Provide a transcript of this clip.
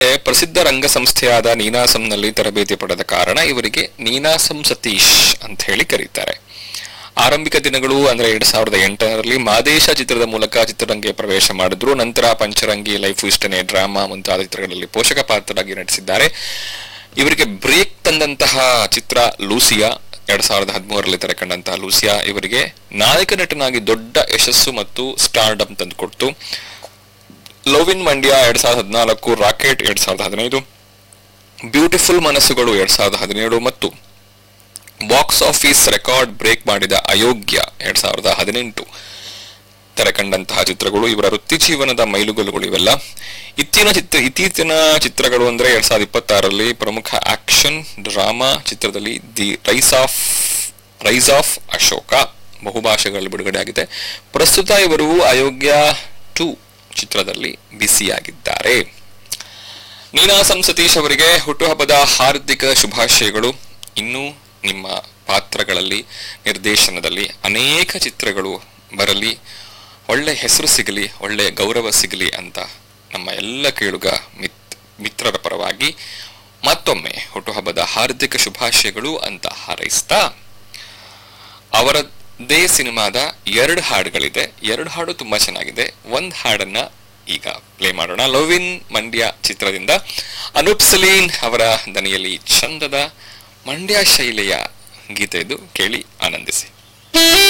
ಪ್ರಸಿದ್ಧ ರಂಗ ಸಂಸ್ಥೆಯಾದ ನೀನಾಸಂನಲ್ಲಿ ತರಬೇತಿ ಪಡೆದ ಕಾರಣ ಇವರಿಗೆ ನೀನಾಸಂ ಸತೀಶ್ ಅಂತ ಹೇಳಿ ಕರೀತಾರೆ ಆರಂಭಿಕ ದಿನಗಳು ಅಂದ್ರೆ ಎರಡ್ ಸಾವಿರದ ಎಂಟರಲ್ಲಿ ಮಾದೇಶ ಚಿತ್ರದ ಮೂಲಕ ಚಿತ್ರರಂಗಕ್ಕೆ ಪ್ರವೇಶ ಮಾಡಿದ್ರು ನಂತರ ಪಂಚರಂಗಿ ಲೈಫ್ ಇಷ್ಟನೆ ಡ್ರಾಮಾ ಮುಂತಾದ ಚಿತ್ರಗಳಲ್ಲಿ ಪೋಷಕ ಪಾತ್ರರಾಗಿ ನಟಿಸಿದ್ದಾರೆ ಇವರಿಗೆ ಬ್ರೇಕ್ ತಂದಂತಹ ಚಿತ್ರ ಲೂಸಿಯಾ ಎರಡ್ ಸಾವಿರದ ಹದಿಮೂರರಲ್ಲಿ ತೆರೆಕಂಡಂತಹ ಲೂಸಿಯಾ ಇವರಿಗೆ ನಾಯಕ ನಟನಾಗಿ ದೊಡ್ಡ ಯಶಸ್ಸು ಮತ್ತು ಸ್ಟಾರ್ಡಮ್ ತಂದುಕೊಡ್ತು ಲವ್ ಇನ್ ಮಂಡ್ಯ ಎರಡ್ ಸಾವಿರದ ಹದಿನಾಲ್ಕು ರಾಕೆಟ್ ಎರಡ್ ಸಾವಿರದ ಹದಿನೈದು ಬ್ಯೂಟಿಫುಲ್ ಮನಸ್ಸುಗಳು ಎರಡ್ ಸಾವಿರದ ಹದಿನೇಳು ಮತ್ತು ಬಾಕ್ಸ್ ಆಫೀಸ್ ರೆಕಾರ್ಡ್ ಬ್ರೇಕ್ ಮಾಡಿದ ಅಯೋಗ್ಯ ಎರಡ್ ಸಾವಿರದ ಹದಿನೆಂಟು ತೆರೆಕಂಡಂತಹ ಚಿತ್ರಗಳು ಇವರ ವೃತ್ತಿ ಜೀವನದ ಮೈಲುಗಲ್ಲುಗಳು ಇವೆಲ್ಲ ಇತ್ತೀನ ಚಿತ್ರ ಇತ್ತೀಚಿನ ಚಿತ್ರಗಳು ಅಂದ್ರೆ ಎರಡ್ ಸಾವಿರದ ಇಪ್ಪತ್ತಾರರಲ್ಲಿ ಪ್ರಮುಖ ಆಕ್ಷನ್ ಡ್ರಾಮಾ ಚಿತ್ರದಲ್ಲಿ the rise of rise of Ashoka ಬಹುಭಾಷೆಗಳಲ್ಲಿ ಬಿಡುಗಡೆ ಆಗಿದೆ ಪ್ರಸ್ತುತ ಇವರು ಅಯೋಗ್ಯ ಟು ಚಿತ್ರದಲ್ಲಿ ಬಿಸಿಯಾಗಿದ್ದಾರೆ ನೀನಾಸಂ ಸತೀಶ್ ಅವರಿಗೆ ಹುಟ್ಟುಹಬ್ಬದ ಹಾರ್ದಿಕ ಶುಭಾಶಯಗಳು ಇನ್ನು ನಿಮ್ಮ ಪಾತ್ರಗಳಲ್ಲಿ ನಿರ್ದೇಶನದಲ್ಲಿ ಅನೇಕ ಚಿತ್ರಗಳು ಬರಲಿ ಒಳ್ಳೆ ಹೆಸರು ಸಿಗಲಿ ಒಳ್ಳೆ ಗೌರವ ಸಿಗಲಿ ಅಂತ ನಮ್ಮ ಎಲ್ಲ ಕೇಳುಗ ಮಿತ್ ಮಿತ್ರರ ಪರವಾಗಿ ಮತ್ತೊಮ್ಮೆ ಹುಟ್ಟುಹಬ್ಬದ ಹಾರ್ದಿಕ ಶುಭಾಶಯಗಳು ಅಂತ ಹಾರೈಸ್ತಾ ಅವರದ್ದೇ ಸಿನಿಮಾದ ಎರಡು ಹಾಡುಗಳಿದೆ ಎರಡು ಹಾಡು ತುಂಬಾ ಚೆನ್ನಾಗಿದೆ ಒಂದ್ ಹಾಡನ್ನ ಈಗ ಪ್ಲೇ ಮಾಡೋಣ ಲವ್ ಇನ್ ಮಂಡ್ಯ ಚಿತ್ರದಿಂದ ಅನೂಪ್ ಸಲೀನ್ ಅವರ ದನಿಯಲ್ಲಿ ಚಂದದ ಮಂಡ್ಯ ಶೈಲಿಯ ಗೀತೆ ಇದು ಕೇಳಿ ಆನಂದಿಸಿ